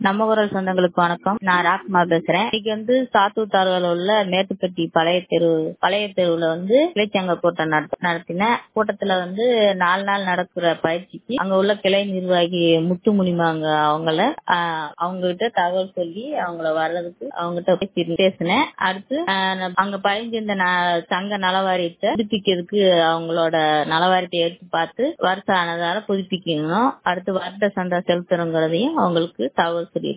நம்ம குரல் சொந்தங்களுக்கு வணக்கம் நான் ராக்மா பேசுறேன் இன்னைக்கு வந்து சாத்தூர் தாலுகால உள்ள மேட்டுப்பட்டி பழைய தெரு பழைய தெருவுல வந்து கிளைச்சங்க கூட்டம் நடத்த நடத்தின கூட்டத்துல வந்து நாலு நாள் நடக்கிற பயிற்சிக்கு அங்க உள்ள கிளை நிர்வாகி முத்துமுனிமாங்க அவங்கள ஆஹ், அவங்க கிட்ட தகவல் சொல்லி அவங்கள வர்றதுக்கு அவங்ககிட்ட பேசி பேசினேன் அடுத்து ஆஹ், நான் அங்க பதிஞ்சிருந்த ந- சங்க நலவாரியத்தை புதுப்பிக்கிறதுக்கு அவங்களோட நலவாரியத்தை எடுத்து பார்த்து வருஷம் ஆனதால புதுப்பிக்கணும் அடுத்து வருட சந்தா செலுத்தணுங்கிறதையும் அவங்களுக்கு தகவல் சொல்லியிருக்கேன்